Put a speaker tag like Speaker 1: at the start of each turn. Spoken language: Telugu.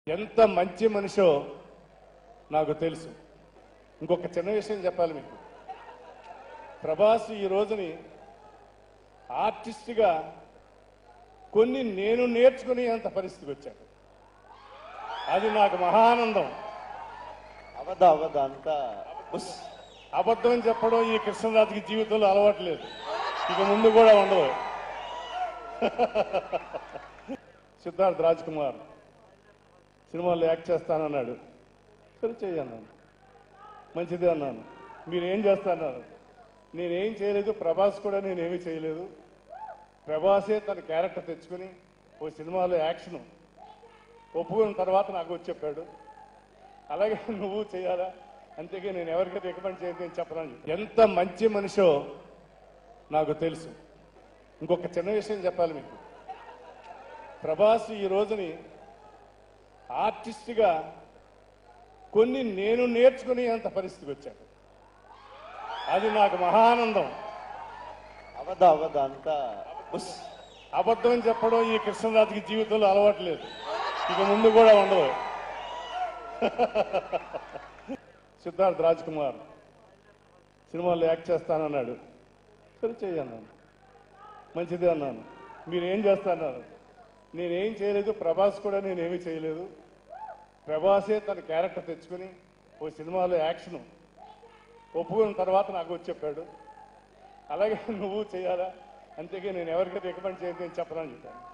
Speaker 1: ఎంత మంచి మనిషో నాకు తెలుసు ఇంకొక చిన్న విషయం చెప్పాలి మీకు ప్రభాస్ ఈ రోజుని ఆర్టిస్ట్గా కొన్ని నేను నేర్చుకునే అంత పరిస్థితికి వచ్చాను అది నాకు మహానందం
Speaker 2: అవద్దు అవద్దు అంతా ఉస్.
Speaker 1: అబద్ధం చెప్పడం ఈ కృష్ణరాజుకి జీవితంలో అలవాటు లేదు ఇక ముందు కూడా ఉండదు సిద్ధార్థ్ రాజ్ కుమార్ సినిమాల్లో యాక్ట్ చేస్తానన్నాడు సరే చెయ్యి అన్నాను మంచిదే అన్నాను మీరు ఏం చేస్తాన్నారు నేనేం చేయలేదు ప్రభాస్ కూడా నేనేమీ చేయలేదు ప్రభాసే తన క్యారెక్టర్ తెచ్చుకుని ఓ సినిమాలో యాక్షన్ ఒప్పుకున్న తర్వాత నాకు వచ్చి చెప్పాడు అలాగే నువ్వు చేయాలా అంతేగా నేను ఎవరికి రికమెండ్ చేయదు నేను చెప్పనని ఎంత మంచి మనిషో నాకు తెలుసు ఇంకొక చిన్న విషయం చెప్పాలి మీకు ప్రభాస్ ఈ రోజుని ఆర్టిస్ట్గా కొన్ని నేను నేర్చుకునే అంత పరిస్థితికి వచ్చాను అది నాకు మహానందం
Speaker 2: అవద్దు అవద్దు అంతా ఉస్.
Speaker 1: అబద్ధం చెప్పడం ఈ కృష్ణరాజుకి జీవితంలో అలవాటు లేదు ఇక ముందు కూడా ఉండదు సిద్ధార్థ్ రాజ్ కుమార్ సినిమాల్లో యాక్ట్ చేస్తానన్నాడు సరే చెయ్యి అన్నాను మంచిదే అన్నాను మీరు ఏం చేస్తాన్నారు నేనేం చేయలేదు ప్రభాస్ కూడా నేనేమీ చేయలేదు ప్రభాసే తన క్యారెక్టర్ తెచ్చుకుని ఓ సినిమాలో యాక్షన్ ఒప్పుకున్న తర్వాత నాకు వచ్చి చెప్పాడు అలాగే నువ్వు చేయాలా అంతేగా నేను ఎవరికి రికమెండ్ చేయదు నేను చెప్పనని చెప్పాను